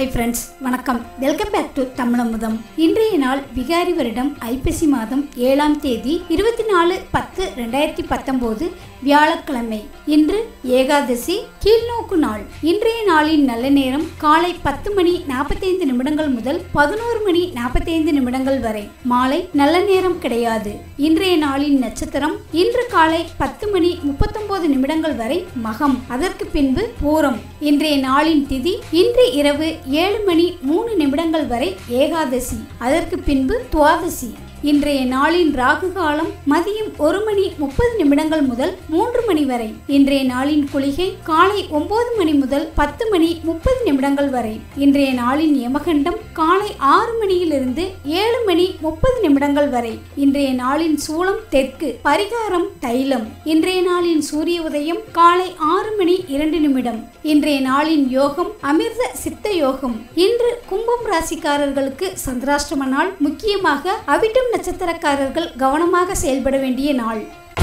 hi friends வணக்கம் welcome back to Tamizhamudham இன்றைய நாள் விகாரி வருடம் ஐப்பசி மாதம் ஏழாம் தேதி இருபத்தி நாலு பத்து ரெண்டாயிரத்தி பத்தொம்போது வியாழக்கிழமை இன்று ஏகாதசி கீழ்நோக்கு நாள் இன்றைய நாளின் நல்ல நேரம் காலை பத்து மணி நாற்பத்தைந்து நிமிடங்கள் முதல் பதினோரு மணி நாற்பத்தைந்து நிமிடங்கள் வரை மாலை நல்ல நேரம் கிடையாது இன்றைய நாளின் நட்சத்திரம் இன்று காலை பத்து மணி முப்பத்தொன்பது நிமிடங்கள் வரை மகம் அதற்கு பின்பு பூரம் இன்றைய நாளின் திதி இன்று இரவு ஏழு மணி மூணு நிமிடங்கள் வரை ஏகாதசி அதற்கு பின்பு துவாதசி இன்றைய நாளின் ராகு காலம் மதியம் ஒரு மணி முப்பது நிமிடங்கள் முதல் மூன்று மணி வரை இன்றைய நாளின் குளிகை காலை ஒன்பது மணி முதல் பத்து மணி முப்பது நிமிடங்கள் வரை இன்றைய நாளின் யமகண்டம் காலை ஆறு மணியிலிருந்து ஏழு மணி முப்பது நிமிடங்கள் வரை இன்றைய நாளின் சூளம் தெற்கு பரிகாரம் தைலம் இன்றைய நாளின் சூரிய உதயம் காலை ஆறு மணி இரண்டு நிமிடம் இன்றைய நாளின் யோகம் அமிர்த சித்த யோகம் இன்று கும்பம் ராசிக்காரர்களுக்கு சந்திராஷ்டம நாள் முக்கியமாக அவிட்டம் நட்சத்திரக்காரர்கள் கவனமாக செயல்பட வேண்டிய நாள்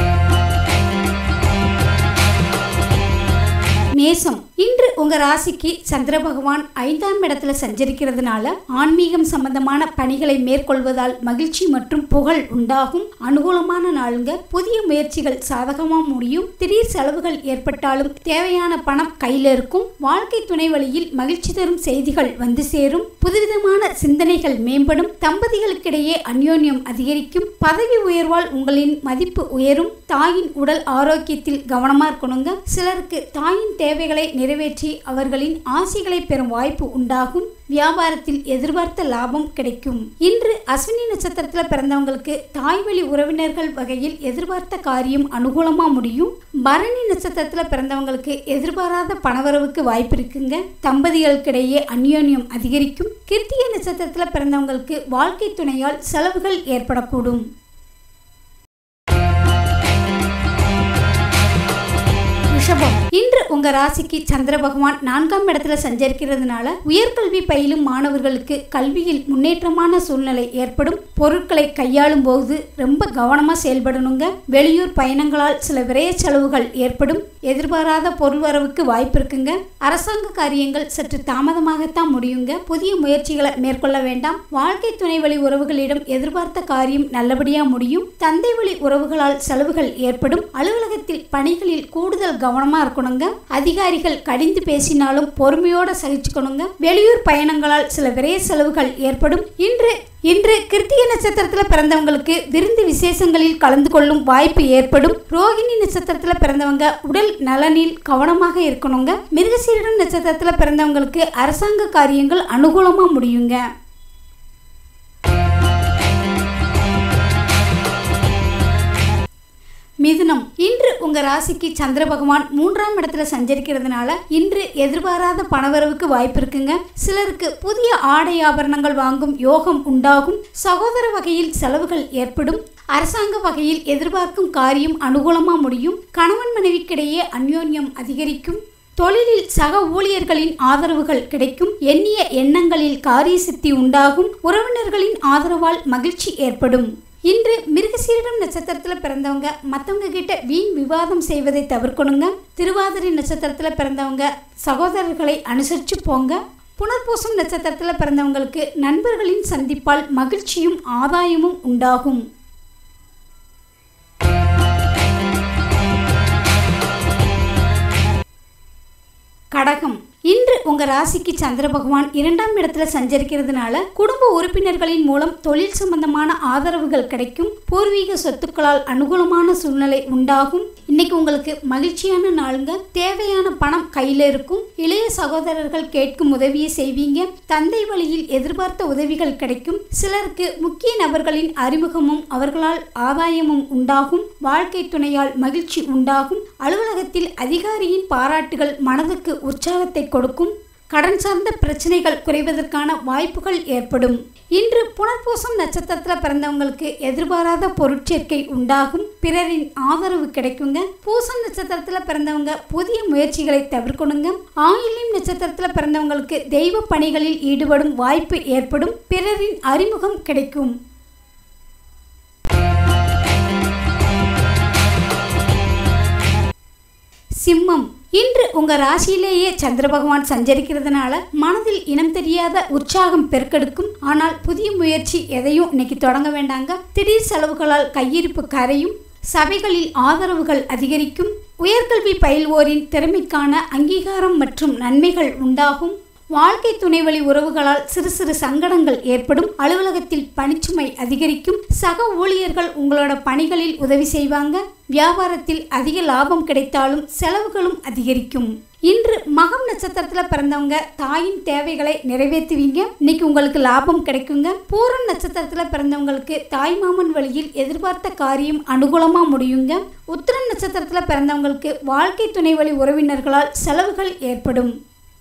மேசம் இன்று உங்க ராசிக்கு சந்திர பகவான் ஐந்தாம் இடத்துல சஞ்சரிக்கிறதுனால ஆன்மீகம் சம்பந்தமான பணிகளை மேற்கொள்வதால் மகிழ்ச்சி மற்றும் புகழ் உண்டாகும் அனுகூலமான நாளுங்க புதிய முயற்சிகள் சாதகமா முடியும் திடீர் செலவுகள் ஏற்பட்டாலும் தேவையான பணம் கையில இருக்கும் வாழ்க்கை துணை வழியில் மகிழ்ச்சி தரும் செய்திகள் வந்து சேரும் புதுவிதமான சிந்தனைகள் மேம்படும் தம்பதிகளுக்கிடையே அந்யோன்யம் அதிகரிக்கும் பதவி உயர்வால் உங்களின் மதிப்பு உயரும் தாயின் உடல் ஆரோக்கியத்தில் கவனமா இருக்கணுங்க சிலருக்கு தாயின் தேவைகளை நிறைவேற்றி அவர்களின் ஆசைகளை பெறும் வாய்ப்பு உண்டாகும் வியாபாரத்தில் எதிர்பார்த்த லாபம் கிடைக்கும் இன்று அஸ்வினி நட்சத்திரத்தில் பிறந்தவங்களுக்கு தாய் வழி உறவினர்கள் வகையில் எதிர்பார்த்த காரியம் அனுகூலமா முடியும் பரணி நட்சத்திரத்தில் பிறந்தவங்களுக்கு எதிர்பாராத பணவரவுக்கு வாய்ப்பு இருக்குங்க தம்பதிகளுக்கிடையே அந்யோன்யம் அதிகரிக்கும் கிருத்திய நட்சத்திரத்தில் பிறந்தவங்களுக்கு வாழ்க்கை துணையால் செலவுகள் ஏற்படக்கூடும் ரிஷபம் இன்று உங்க ராசிக்கு சந்திர பகவான் நான்காம் இடத்துல சஞ்சரிக்கிறதுனால உயர்கல்வி பயிலும் மாணவர்களுக்கு கல்வியில் முன்னேற்றமான சூழ்நிலை ஏற்படும் பொருட்களை கையாளும் போது ரொம்ப கவனமா செயல்படணுங்க வெளியூர் பயணங்களால் சில விரைய செலவுகள் ஏற்படும் எதிர்பாராத பொருள் வரவுக்கு வாய்ப்பு இருக்குங்க அரசாங்க காரியங்கள் சற்று தாமதமாகத்தான் முடியுங்க புதிய முயற்சிகளை மேற்கொள்ள வேண்டாம் வாழ்க்கை துணை வழி உறவுகளிடம் எதிர்பார்த்த காரியம் நல்லபடியா முடியும் தந்தை வழி உறவுகளால் செலவுகள் ஏற்படும் அலுவலகத்தில் பணிகளில் கூடுதல் கவனமா இருக்கணுங்க அதிகாரிகள் கடிந்து பேசினாலும் பொறுமையோட சகிச்சுக்கணுங்க வெளியூர் பயணங்களால் சில விரைய செலவுகள் ஏற்படும் இன்று இன்று கிருத்திக நட்சத்திரத்தில் பிறந்தவங்களுக்கு விருந்து விசேஷங்களில் கலந்து கொள்ளும் வாய்ப்பு ஏற்படும் ரோகிணி நட்சத்திரத்தில் பிறந்தவங்க உடல் நலனில் கவனமாக இருக்கணுங்க மிருகசீரிடம் நட்சத்திரத்தில் பிறந்தவங்களுக்கு அரசாங்க காரியங்கள் அனுகூலமாக முடியுங்க மிதுனம் இன்று உங்க ராசிக்கு சந்திர பகவான் மூன்றாம் இடத்துல சஞ்சரிக்கிறதுனால இன்று எதிர்பாராத பணவரவுக்கு வாய்ப்பு இருக்குங்க சிலருக்கு புதிய ஆடை ஆபரணங்கள் வாங்கும் யோகம் உண்டாகும் சகோதர வகையில் செலவுகள் ஏற்படும் அரசாங்க வகையில் எதிர்பார்க்கும் காரியம் அனுகூலமா முடியும் கணவன் மனைவிக்கிடையே அந்யோன்யம் அதிகரிக்கும் தொழிலில் சக ஊழியர்களின் ஆதரவுகள் கிடைக்கும் எண்ணிய எண்ணங்களில் காரிய சித்தி உண்டாகும் உறவினர்களின் ஆதரவால் மகிழ்ச்சி ஏற்படும் இன்று மிருகசீரிடம் நட்சத்திரத்தில் பிறந்தவங்க மற்றவங்க கிட்ட வீண் விவாதம் செய்வதை தவிர்க்கணுங்க திருவாதிரை நட்சத்திரத்தில் பிறந்தவங்க சகோதரர்களை அனுசரித்து போங்க புனர்பூசம் நட்சத்திரத்தில் பிறந்தவங்களுக்கு நண்பர்களின் சந்திப்பால் மகிழ்ச்சியும் ஆதாயமும் உண்டாகும் கடகம் இன்று உங்க ராசிக்கு சந்திர பகவான் இரண்டாம் இடத்துல சஞ்சரிக்கிறதுனால குடும்ப உறுப்பினர்களின் மூலம் தொழில் சம்பந்தமான ஆதரவுகள் கிடைக்கும் பூர்வீக சொத்துக்களால் அனுகூலமான சூழ்நிலை உண்டாகும் இன்னைக்கு உங்களுக்கு மகிழ்ச்சியான நாளுங்க தேவையான பணம் கையில இருக்கும் இளைய சகோதரர்கள் கேட்கும் உதவியை செய்வீங்க தந்தை வழியில் எதிர்பார்த்த உதவிகள் கிடைக்கும் சிலருக்கு முக்கிய நபர்களின் அறிமுகமும் அவர்களால் ஆதாயமும் உண்டாகும் வாழ்க்கை துணையால் மகிழ்ச்சி உண்டாகும் அலுவலகத்தில் அதிகாரியின் பாராட்டுகள் மனதுக்கு உற்சாகத்தை கொடுக்கும் கடன் சார்ந்த பிரச்சனைகள் குறைவதற்கான வாய்ப்புகள் ஏற்படும் இன்று புனர்பூசம் நட்சத்திரத்தில் பிறந்தவங்களுக்கு எதிர்பாராத பொருட்சேர்க்கை உண்டாகும் பிறரின் ஆதரவு கிடைக்குங்க பூசம் நட்சத்திரத்தில் பிறந்தவங்க புதிய முயற்சிகளை தவிர்க்கணுங்க ஆயில்யம் நட்சத்திரத்தில் பிறந்தவங்களுக்கு தெய்வ பணிகளில் ஈடுபடும் வாய்ப்பு ஏற்படும் பிறரின் அறிமுகம் கிடைக்கும் சிம்மம் இன்று உங்க ராசியிலேயே சந்திர பகவான் சஞ்சரிக்கிறதுனால மனதில் இனம் தெரியாத உற்சாகம் பெருக்கெடுக்கும் ஆனால் புதிய முயற்சி எதையும் இன்னைக்கு தொடங்க வேண்டாங்க திடீர் செலவுகளால் கையிருப்பு கரையும் சபைகளில் ஆதரவுகள் அதிகரிக்கும் உயர்கல்வி பயில்வோரின் திறமைக்கான அங்கீகாரம் மற்றும் நன்மைகள் உண்டாகும் வாழ்க்கை துணைவழி உறவுகளால் சிறு சிறு சங்கடங்கள் ஏற்படும் அலுவலகத்தில் பணிச்சுமை அதிகரிக்கும் சக ஊழியர்கள் உங்களோட பணிகளில் உதவி செய்வாங்க வியாபாரத்தில் அதிக லாபம் கிடைத்தாலும் செலவுகளும் அதிகரிக்கும் இன்று மகம் நட்சத்திரத்தில் பிறந்தவங்க தாயின் தேவைகளை நிறைவேற்றுவீங்க இன்னைக்கு உங்களுக்கு லாபம் கிடைக்குங்க பூரம் நட்சத்திரத்தில் பிறந்தவங்களுக்கு தாய்மாமன் வழியில் எதிர்பார்த்த காரியம் அனுகூலமாக முடியுங்க உத்திரம் நட்சத்திரத்தில் பிறந்தவங்களுக்கு வாழ்க்கை துணை வழி உறவினர்களால் செலவுகள் ஏற்படும்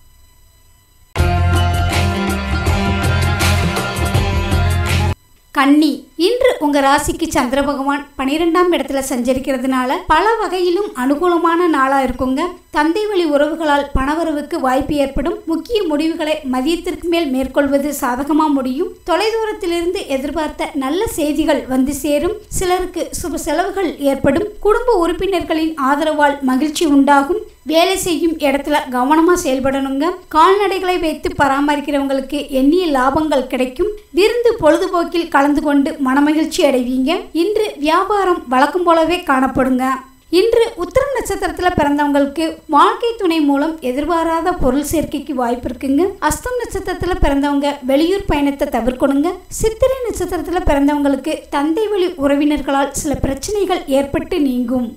கன்னி இன்று உங்க ராசிக்கு சந்திர பகவான் பனிரெண்டாம் இடத்துல சஞ்சரிக்கிறதுனால பல வகையிலும் அனுகூலமான நாளா இருக்குங்க தந்தை வழி உறவுகளால் பணவரவுக்கு வாய்ப்பு ஏற்படும் முக்கிய முடிவுகளை மதியத்திற்கு மேல் மேற்கொள்வது சாதகமா முடியும் தொலைதூரத்திலிருந்து எதிர்பார்த்த நல்ல செய்திகள் வந்து சேரும் சிலருக்கு சுப செலவுகள் ஏற்படும் குடும்ப உறுப்பினர்களின் ஆதரவால் மகிழ்ச்சி உண்டாகும் வேலை செய்யும் இடத்துல கவனமா செயல்படணுங்க கால்நடைகளை வைத்து பராமரிக்கிறவங்களுக்கு எண்ணிய லாபங்கள் கிடைக்கும் விருந்து பொழுதுபோக்கில் கலந்து கொண்டு மனமகிழ்ச்சி அடைவீங்க இன்று வியாபாரம் வழக்கம் போலவே காணப்படுங்க இன்று உத்திரம் நட்சத்திரத்தில் பிறந்தவங்களுக்கு வாழ்க்கை துணை மூலம் எதிர்பாராத பொருள் சேர்க்கைக்கு வாய்ப்பு இருக்குங்க அஸ்தம் நட்சத்திரத்தில் பிறந்தவங்க வெளியூர் பயணத்தை தவிர்க்கணுங்க சித்திரை நட்சத்திரத்தில் பிறந்தவங்களுக்கு தந்தை வழி உறவினர்களால் சில பிரச்சனைகள் ஏற்பட்டு நீங்கும்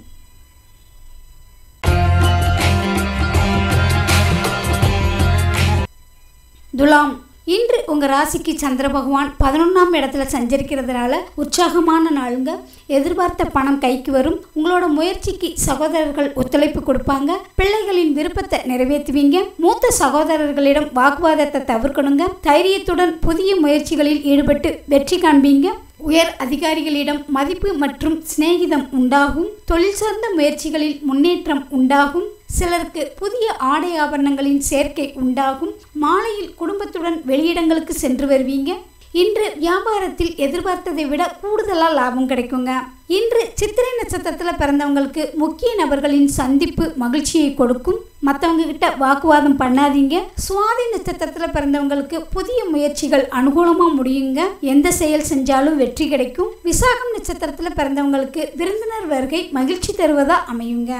துலாம் இன்று உங்க ராசிக்கு சந்திர பகவான் பதினொன்றாம் இடத்துல சஞ்சரிக்கிறதுனால உற்சாகமான நாளுங்க எதிர்பார்த்த பணம் கைக்கு வரும் உங்களோட முயற்சிக்கு சகோதரர்கள் ஒத்துழைப்பு கொடுப்பாங்க பிள்ளைகளின் விருப்பத்தை நிறைவேற்றுவீங்க மூத்த சகோதரர்களிடம் வாக்குவாதத்தை தவிர்க்கணுங்க தைரியத்துடன் புதிய முயற்சிகளில் ஈடுபட்டு வெற்றி காண்பீங்க உயர் அதிகாரிகளிடம் மதிப்பு மற்றும் சிநேகிதம் உண்டாகும் தொழில் சார்ந்த முயற்சிகளில் முன்னேற்றம் உண்டாகும் சிலருக்கு புதிய ஆடை ஆபரணங்களின் சேர்க்கை உண்டாகும் மாலையில் குடும்பத்துடன் வெளியிடங்களுக்கு சென்று வருவீங்க இன்று வியாபாரத்தில் எதிர்பார்த்ததை விட கூடுதலாக லாபம் கிடைக்குங்க இன்று சித்திரை நட்சத்திரத்தில் பிறந்தவங்களுக்கு முக்கிய நபர்களின் சந்திப்பு மகிழ்ச்சியை கொடுக்கும் மற்றவங்க கிட்ட வாக்குவாதம் பண்ணாதீங்க சுவாதி நட்சத்திரத்தில் பிறந்தவங்களுக்கு புதிய முயற்சிகள் அனுகூலமாக முடியுங்க எந்த செயல் செஞ்சாலும் வெற்றி கிடைக்கும் விசாகம் நட்சத்திரத்தில் பிறந்தவங்களுக்கு விருந்தினர் வருகை மகிழ்ச்சி தருவதா அமையுங்க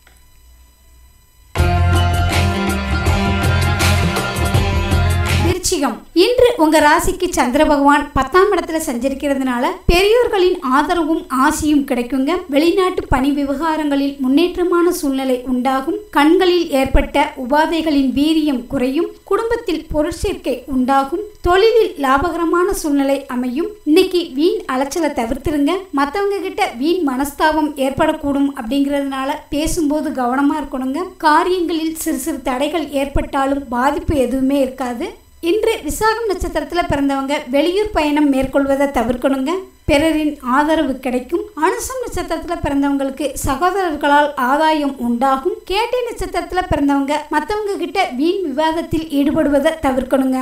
விருச்சிகம் இன்று உங்க ராசிக்கு சந்திர பகவான் பத்தாம் இடத்துல சஞ்சரிக்கிறதுனால பெரியோர்களின் ஆதரவும் ஆசியும் கிடைக்குங்க வெளிநாட்டு பணி விவகாரங்களில் முன்னேற்றமான சூழ்நிலை உண்டாகும் கண்களில் ஏற்பட்ட உபாதைகளின் வீரியம் குறையும் குடும்பத்தில் பொருள் சேர்க்கை உண்டாகும் தொழிலில் லாபகரமான சூழ்நிலை அமையும் இன்னைக்கு வீண் அலைச்சலை தவிர்த்துருங்க மற்றவங்க கிட்ட வீண் மனஸ்தாபம் ஏற்படக்கூடும் அப்படிங்கிறதுனால பேசும்போது கவனமா இருக்கணுங்க காரியங்களில் சிறு சிறு தடைகள் ஏற்பட்டாலும் பாதிப்பு எதுவுமே இருக்காது இன்று விசாகம் நட்சத்திரத்தில் பிறந்தவங்க வெளியூர் பயணம் மேற்கொள்வதை தவிர்க்கணுங்க பிறரின் ஆதரவு கிடைக்கும் அனுசம் நட்சத்திரத்தில் பிறந்தவங்களுக்கு சகோதரர்களால் ஆதாயம் உண்டாகும் கேட்டை நட்சத்திரத்தில் பிறந்தவங்க மற்றவங்க கிட்ட வீண் விவாதத்தில் ஈடுபடுவதை தவிர்க்கணுங்க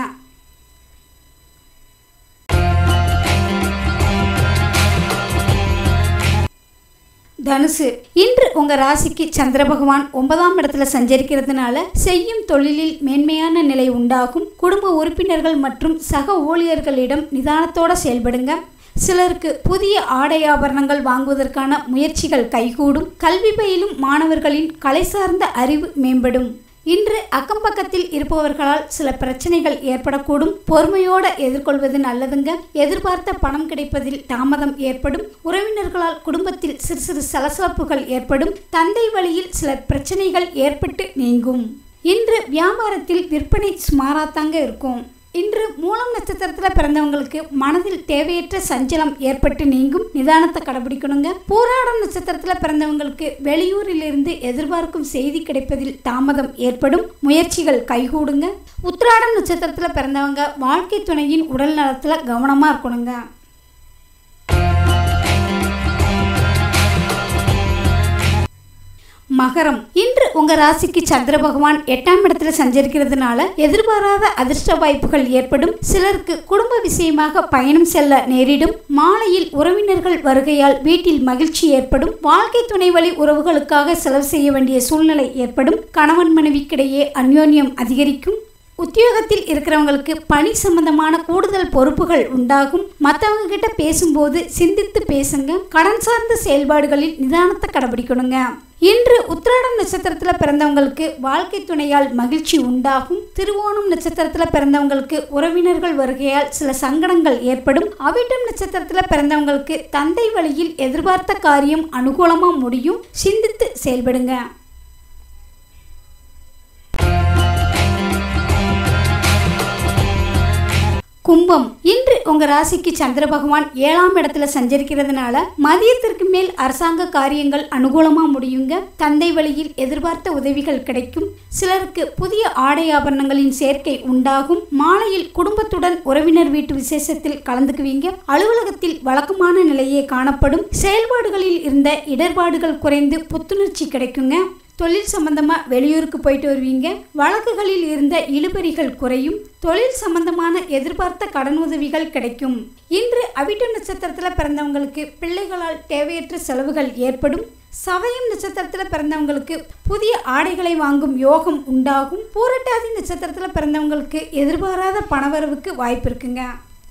தனுசு இன்று உங்க ராசிக்கு சந்திர பகவான் ஒன்பதாம் இடத்துல சஞ்சரிக்கிறதுனால செய்யும் தொழிலில் மேன்மையான நிலை உண்டாகும் குடும்ப உறுப்பினர்கள் மற்றும் சக ஊழியர்களிடம் நிதானத்தோட செயல்படுங்க சிலருக்கு புதிய ஆடை ஆபரணங்கள் வாங்குவதற்கான முயற்சிகள் கைகூடும் கல்வி பயிலும் மாணவர்களின் கலை சார்ந்த அறிவு மேம்படும் இன்று அக்கம் பக்கத்தில் இருப்பவர்களால் சில பிரச்சனைகள் ஏற்படக்கூடும் பொறுமையோடு எதிர்கொள்வது நல்லதுங்க எதிர்பார்த்த பணம் கிடைப்பதில் தாமதம் ஏற்படும் உறவினர்களால் குடும்பத்தில் சிறு சிறு சலசலப்புகள் ஏற்படும் தந்தை வழியில் சில பிரச்சனைகள் ஏற்பட்டு நீங்கும் இன்று வியாபாரத்தில் விற்பனை சுமாராத்தாங்க இருக்கும் இன்று மூலம் நட்சத்திரத்தில் பிறந்தவங்களுக்கு மனதில் தேவையற்ற சஞ்சலம் ஏற்பட்டு நீங்கும் நிதானத்தை கடைபிடிக்கணுங்க போராடம் நட்சத்திரத்தில் பிறந்தவங்களுக்கு வெளியூரிலிருந்து எதிர்பார்க்கும் செய்தி கிடைப்பதில் தாமதம் ஏற்படும் முயற்சிகள் கைகூடுங்க உத்திராடம் நட்சத்திரத்தில் பிறந்தவங்க வாழ்க்கை துணையின் உடல் நலத்தில் கவனமாக இருக்கணுங்க மகரம் இன்று உங்க ராசிக்கு சந்திர பகவான் எட்டாம் இடத்துல சஞ்சரிக்கிறதுனால எதிர்பாராத அதிர்ஷ்ட வாய்ப்புகள் ஏற்படும் சிலருக்கு குடும்ப விஷயமாக பயணம் செல்ல நேரிடும் மாலையில் உறவினர்கள் வருகையால் வீட்டில் மகிழ்ச்சி ஏற்படும் வாழ்க்கை துணை வழி உறவுகளுக்காக செலவு செய்ய வேண்டிய சூழ்நிலை ஏற்படும் கணவன் மனைவிக்கிடையே அந்யோன்யம் அதிகரிக்கும் உத்தியோகத்தில் இருக்கிறவங்களுக்கு பணி சம்பந்தமான கூடுதல் பொறுப்புகள் உண்டாகும் மற்றவங்க கிட்ட பேசும்போது சிந்தித்து பேசுங்க கடன் சார்ந்த செயல்பாடுகளில் நிதானத்தை கடைபிடிக்கணுங்க இன்று உத்திராடம் நட்சத்திரத்தில் பிறந்தவங்களுக்கு வாழ்க்கை துணையால் மகிழ்ச்சி உண்டாகும் திருவோணம் நட்சத்திரத்தில் பிறந்தவங்களுக்கு உறவினர்கள் வருகையால் சில சங்கடங்கள் ஏற்படும் அவிட்டம் நட்சத்திரத்தில் பிறந்தவங்களுக்கு தந்தை வழியில் எதிர்பார்த்த காரியம் அனுகூலமாக முடியும் சிந்தித்து செயல்படுங்க கும்பம் இன்று உங்க ராசிக்கு சந்திர பகவான் ஏழாம் இடத்துல சஞ்சரிக்கிறதுனால மதியத்திற்கு மேல் அரசாங்க காரியங்கள் அனுகூலமா முடியுங்க தந்தை வழியில் எதிர்பார்த்த உதவிகள் கிடைக்கும் சிலருக்கு புதிய ஆடை ஆபரணங்களின் சேர்க்கை உண்டாகும் மாலையில் குடும்பத்துடன் உறவினர் வீட்டு விசேஷத்தில் கலந்துக்குவீங்க அலுவலகத்தில் வழக்கமான நிலையே காணப்படும் செயல்பாடுகளில் இருந்த இடர்பாடுகள் குறைந்து புத்துணர்ச்சி கிடைக்குங்க தொழில் சம்பந்தமாக வெளியூருக்கு போயிட்டு வருவீங்க வழக்குகளில் இருந்த இழுபறிகள் குறையும் தொழில் சம்பந்தமான எதிர்பார்த்த கடன் உதவிகள் கிடைக்கும் இன்று அவிட்ட நட்சத்திரத்தில் பிறந்தவங்களுக்கு பிள்ளைகளால் தேவையற்ற செலவுகள் ஏற்படும் சதயம் நட்சத்திரத்தில் பிறந்தவங்களுக்கு புதிய ஆடைகளை வாங்கும் யோகம் உண்டாகும் பூரட்டாதி நட்சத்திரத்தில் பிறந்தவங்களுக்கு எதிர்பாராத பணவரவுக்கு வாய்ப்பு இருக்குங்க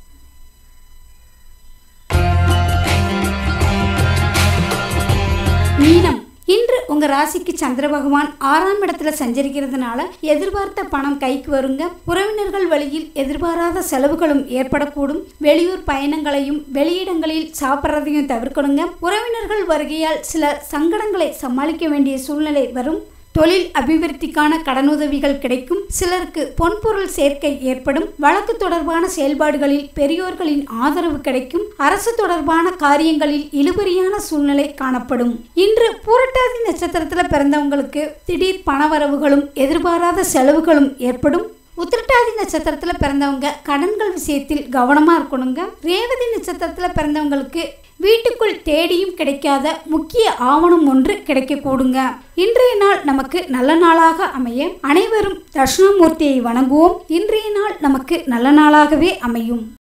மீனம் இன்று உங்க ராசிக்கு சந்திர பகவான் ஆறாம் இடத்துல சஞ்சரிக்கிறதுனால எதிர்பார்த்த பணம் கைக்கு வருங்க உறவினர்கள் வழியில் எதிர்பாராத செலவுகளும் ஏற்படக்கூடும் வெளியூர் பயணங்களையும் வெளியிடங்களில் சாப்பிட்றதையும் தவிர்க்கணுங்க உறவினர்கள் வருகையால் சில சங்கடங்களை சமாளிக்க வேண்டிய சூழ்நிலை வரும் தொழில் அபிவிருத்திக்கான கடனுதவிகள் கிடைக்கும் சிலருக்கு பொன்பொருள் சேர்க்கை ஏற்படும் வழக்கு தொடர்பான செயல்பாடுகளில் பெரியோர்களின் ஆதரவு கிடைக்கும் அரசு தொடர்பான காரியங்களில் இழுபறியான சூழ்நிலை காணப்படும் இன்று பூரட்டாதி நட்சத்திரத்தில் பிறந்தவங்களுக்கு திடீர் பணவரவுகளும் எதிர்பாராத செலவுகளும் ஏற்படும் உத்திரட்டாதி நட்சத்திரத்தில் பிறந்தவங்க கடன்கள் விஷயத்தில் கவனமாக இருக்கணுங்க ரேவதி நட்சத்திரத்தில் பிறந்தவங்களுக்கு வீட்டுக்குள் தேடியும் கிடைக்காத முக்கிய ஆவணம் ஒன்று கிடைக்கக்கூடுங்க இன்றைய நாள் நமக்கு நல்ல நாளாக அமைய அனைவரும் தட்சிணாமூர்த்தியை வணங்குவோம் இன்றைய நாள் நமக்கு நல்ல நாளாகவே அமையும்